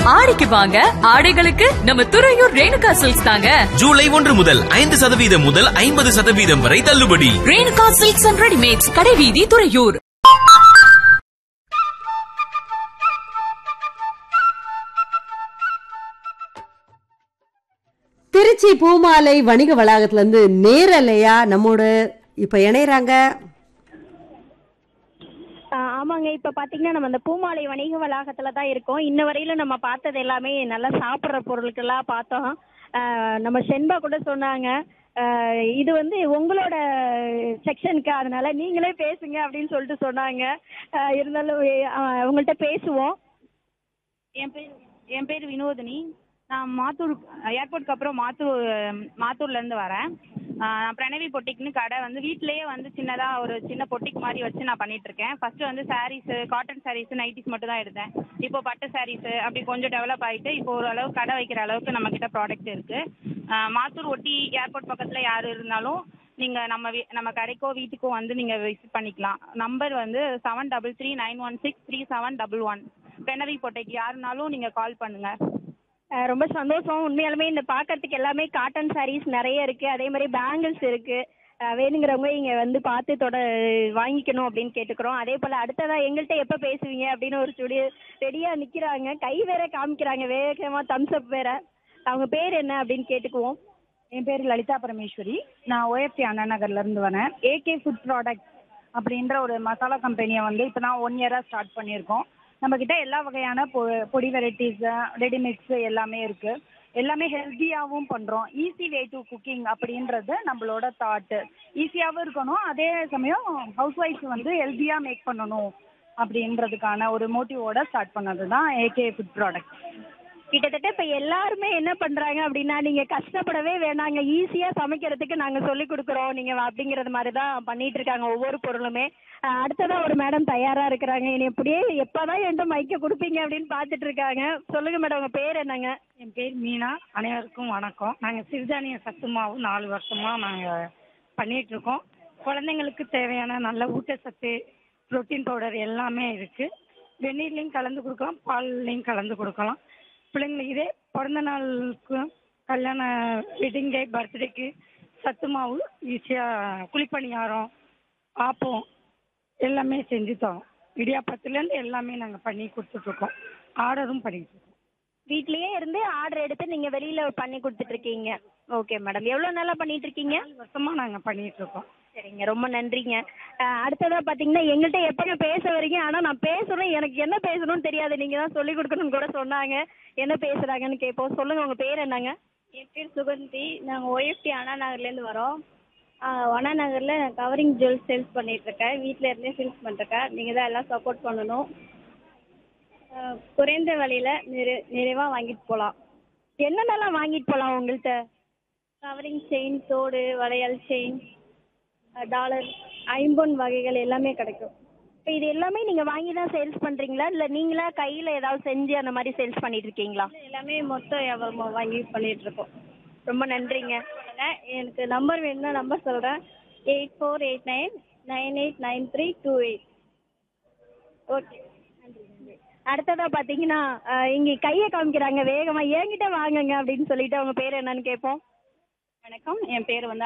ஆடிக்கு வாங்க ஆடைகளுக்கு நம்ம துறையூர் ரேணுகா சில்க்ஸ் தாங்க ஜூலை ஒன்று முதல் ஐந்து சதவீதம் முதல் ஐம்பது சதவீதம் வரை தள்ளுபடி ரேணுகா சில்க்ஸ் அண்ட் ரெடிமேட்ஸ் கடைவீதி துறையூர் திருச்சி பூமாலை வணிக வளாகத்துல இருந்து நேரலையா நம்மோட இப்ப இணையறாங்க ஆ, ஆமாங்க இப்ப பாத்தீங்கன்னா நம்ம அந்த பூமாலை வணிக வளாகத்துல தான் இருக்கோம் இன்ன வரையிலும் நம்ம பார்த்தது எல்லாமே நல்லா சாப்பிடுற பொருட்களா பார்த்தோம் ஆ, நம்ம செண்பா கூட சொன்னாங்க ஆ, இது வந்து உங்களோட செக்ஷனுக்கு அதனால நீங்களே பேசுங்க அப்படின்னு சொல்லிட்டு சொன்னாங்க ஆ, இருந்தாலும் ஆ, உங்கள்ட்ட பேசுவோம் என் பேர் என் பேர் வினோதினி நான் மாத்தூர் ஏர்போர்ட்க்கு அப்புறம் மாத்தூர் மாத்தூர்ல இருந்து வரேன் ஆஹ் நான் பிரணவி பொட்டிக்னு கடை வந்து வீட்லயே வந்து சின்னதா ஒரு சின்ன பொட்டிக் மாதிரி வச்சு நான் பண்ணிட்டு இருக்கேன் ஃபர்ஸ்ட் வந்து சாரீஸ் காட்டன் சாரீஸ் நைட்டிஸ் மட்டும் தான் எடுத்தேன் இப்போ பட்டு சாரீஸ் அப்படி கொஞ்சம் டெவலப் ஆயிட்டு இப்போ ஓரளவு கடை வைக்கிற அளவுக்கு நம்ம கிட்ட ப்ராடக்ட் இருக்கு ஆஹ் மாத்தூர் ஒட்டி ஏர்போர்ட் பக்கத்துல யார் இருந்தாலும் நீங்க நம்ம வீ- நம்ம கடைக்கோ வீட்டுக்கோ வந்து நீங்க விசிட் பண்ணிக்கலாம் நம்பர் வந்து seven double three nine one six three seven double one பெனவி பொட்டைக்கு யாருனாலும் நீங்க கால் பண்ணுங்க ஆ, ரொம்ப சந்தோஷம் உண்மையாலுமே இந்த பார்க்கறதுக்கு எல்லாமே காட்டன் சாரீஸ் நிறைய இருக்கு அதே மாதிரி பேங்கிள்ஸ் இருக்கு ஆ, வேணுங்கிறவங்க இங்க வந்து பார்த்து தொட வாங்கிக்கணும் அப்படின்னு கேட்டுக்கிறோம் அதே போல அடுத்ததா எங்கள்கிட்ட எப்ப பேசுவீங்க அப்படின்னு ஒரு ஸ்டுடியோ ரெடியா நிக்கிறாங்க கை வேற காமிக்கிறாங்க வேகமா தம்ஸ் அப் வேற அவங்க பேர் என்ன அப்படின்னு கேட்டுக்குவோம் என் பேர் லலிதா பரமேஸ்வரி நான் ஓஎஃப்டி அண்ணா நகர்ல இருந்து வரேன் ஏகே ஃபுட் ப்ராடக்ட் அப்படின்ற ஒரு மசாலா கம்பெனியை வந்து இப்போ தான் ஒன் இயராக ஸ்டார்ட் பண்ணியிருக்கோம் நம்ம கிட்ட எல்லா வகையான பொ பொடி வெரைட்டிஸ் ரெடிமிக்ஸ் எல்லாமே இருக்கு எல்லாமே ஹெல்த்தியாகவும் பண்றோம் ஈஸி வே டு குக்கிங் அப்படின்றது நம்மளோட தாட்டு ஈஸியாகவும் இருக்கணும் அதே சமயம் ஹவுஸ் ஒய்ஃப் வந்து ஹெல்த்தியாக மேக் பண்ணணும் அப்படின்றதுக்கான ஒரு மோட்டிவோட ஸ்டார்ட் பண்ணது தான் ஏகே ஃபுட் ப்ராடக்ட் கிட்டத்தட்ட இப்ப எல்லாருமே என்ன பண்றாங்க அப்படின்னா நீங்க கஷ்டப்படவே வேணாங்க ஈஸியா சமைக்கிறதுக்கு நாங்க சொல்லி கொடுக்குறோம் நீங்க அப்படிங்கறது மாதிரி தான் பண்ணிட்டு இருக்காங்க ஒவ்வொரு பொருளுமே அஹ் அடுத்ததா ஒரு மேடம் தயாரா இருக்கிறாங்க இனி இப்படியே எப்பதான் என்கிட்ட மைக்க கொடுப்பீங்க அப்படின்னு பாத்துட்டு இருக்காங்க சொல்லுங்க மேடம் உங்க பேர் என்னங்க என் பேர் மீனா அனைவருக்கும் வணக்கம் நாங்கள் சிறுதானிய சத்து மாவு நாலு வருஷமா நாங்கள் பண்ணிட்டு இருக்கோம் குழந்தைங்களுக்கு தேவையான நல்ல ஊட்டச்சத்து புரோட்டீன் பவுடர் எல்லாமே இருக்கு வெந்நீர்லையும் கலந்து கொடுக்கலாம் பால்லையும் கலந்து கொடுக்கலாம் பிள்ளைங்களுக்கு இதே பிறந்த நாளுக்கு கல்யாண வெட்டிங் டே பர்த்டேக்கு சத்து மாவு ஈஸியாக குழிப்பணியாரம் ஆப்பம் எல்லாமே செஞ்சு தரோம் இடியாப்பத்துலேருந்து எல்லாமே நாங்கள் பண்ணி கொடுத்துட்ருக்கோம் ஆர்டரும் பண்ணிட்டு இருக்கோம் வீட்லயே இருந்து ஆர்டர் எடுத்து நீங்க வெளியில பண்ணி கொடுத்துட்டு இருக்கீங்க ஓகே மேடம் எவ்வளவு நாளா பண்ணிட்டு இருக்கீங்க நாலு வருஷமா நாங்க பண்ணிட்டு இருக்கோம் சரிங்க ரொம்ப நன்றிங்க அஹ் அடுத்ததா பாத்தீங்கன்னா எங்கள்கிட்ட எப்பங்க பேச வரீங்க ஆனா நான் பேசுறேன் எனக்கு என்ன பேசணும்னு தெரியாது நீங்க தான் சொல்லி கொடுக்கணும்னு கூட சொன்னாங்க என்ன பேசுறாங்கன்னு கேட்போம் சொல்லுங்க உங்க பேர் என்னங்க என் பேர் சுகந்தி நாங்கள் ஓஎஃப்டி அண்ணா நகர்லேருந்து வரோம் ஆஹ் அண்ணா நகரில் நான் கவரிங் ஜுவல்ஸ் சேல்ஸ் பண்ணிகிட்ருக்கேன் வீட்டில் இருந்தே சேல்ஸ் பண்ணிருக்கேன் நீங்கள் தான் எல்லாம் சப்போர்ட் பண்ணணும் ஆஹ் குறைந்த விலையில் நிறை நிறைவாக வாங்கிட்டு போகலாம் என்னென்னலாம் வாங்கிட்டு போலாம் உங்கள்கிட்ட கவரிங் செயின் தோடு வளையல் செயின் டாலர் ஐம்பொன் வகைகள் எல்லாமே கிடைக்கும் இப்போ இது எல்லாமே நீங்க வாங்கி தான் சேல்ஸ் பண்றீங்களா இல்ல நீங்களா கையில ஏதாவது செஞ்சு அந்த மாதிரி சேல்ஸ் பண்ணிட்டு இருக்கீங்களா எல்லாமே மொத்தம் வியாபாரமாக வாங்கி பண்ணிகிட்ருக்கோம் ரொம்ப நன்றிங்க எனக்கு நம்பர் வேணும்னா நம்பர் சொல்கிறேன் eight four eight nine nine eight nine three two eight okay அடுத்ததா பாத்தீங்கன்னா அஹ், இங்க கையை காமிக்கிறாங்க வேகமா என்கிட்ட வாங்குங்க அப்படின்னு சொல்லிட்டு அவங்க பேர் என்னன்னு கேட்போம் வணக்கம் என் பேர் வந்து